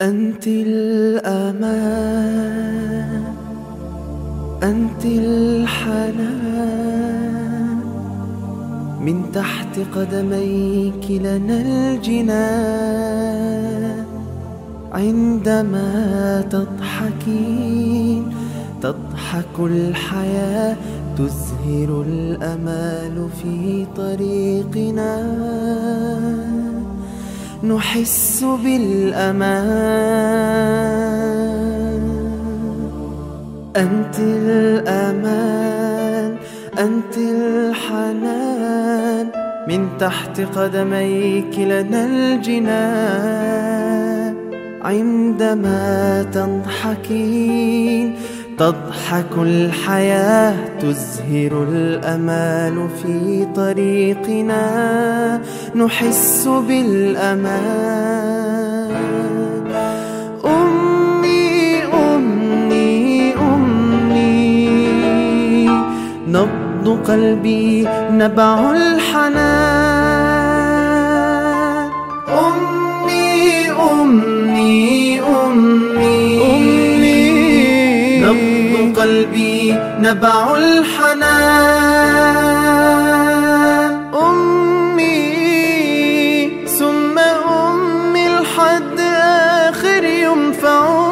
أنت الأمان أنت الحنان من تحت قدميك لنا الجنان عندما تضحكين تضحك الحياة تزهر الأمال في طريقنا نحس بالأمان أنت الأمان أنت الحنان من تحت قدميك لنا الجنان عندما تضحكين تضحك الحياة تزهر الأمال في طريقنا نحس بالأمان أمي أمي أمي نبض قلبي نبع الحنان أمي أمي أمي نبض قلبي نبع الحنان أمي ثم أمي لحد آخر يوم في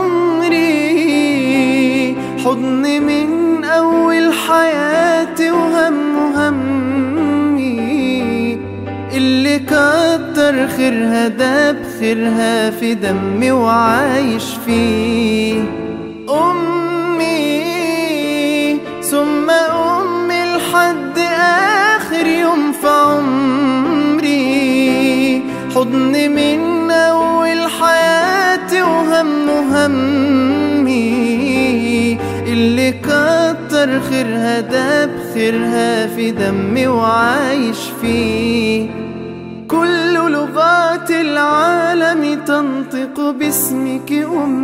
عمري حضن من أول حياتي وهم همي اللي كتر خيرها ده بخيرها في دمي وعايش فيه أمي ثم أمي لحد آخر يوم في عمري حضن من أول حياتي وهم همي اللي كتر خيرها ده بخيرها في دمي وعايش فيه كل لغات العالم تنطق باسمك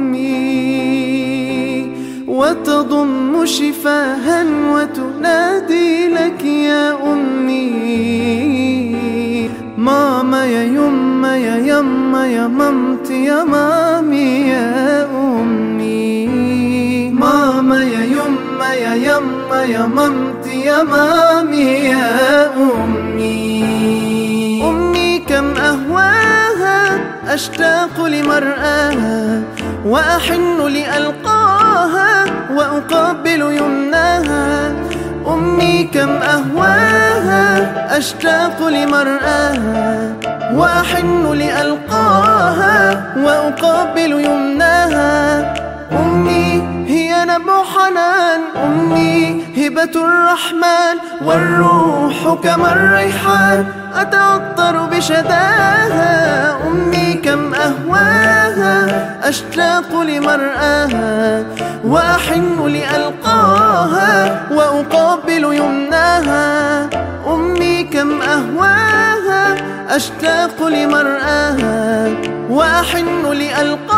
أمي وتضم شفاها وتنادي لك يا أمي ماما يا يما يا يما يا مامتي يا مامي يا أمي ماما يا يما يا يما يا مامتي يا مامي يا أمي أمي كم أهواها أشتاق لمرآها وأحن لألقاها وأقابل يمناها أمي كم أهواها أشتاق لمرآها وأحن لألقاها وأقابل يمناها أمي هي نبع حنان أمي هبة الرحمن والروح كما الريحان أتعطر بشداها أمي كم أهواها أشتاق لمرآها وأحن لألقاها وأقابل يمناها أمي كم أهواها أشتاق لمرآها وأحن لألقاها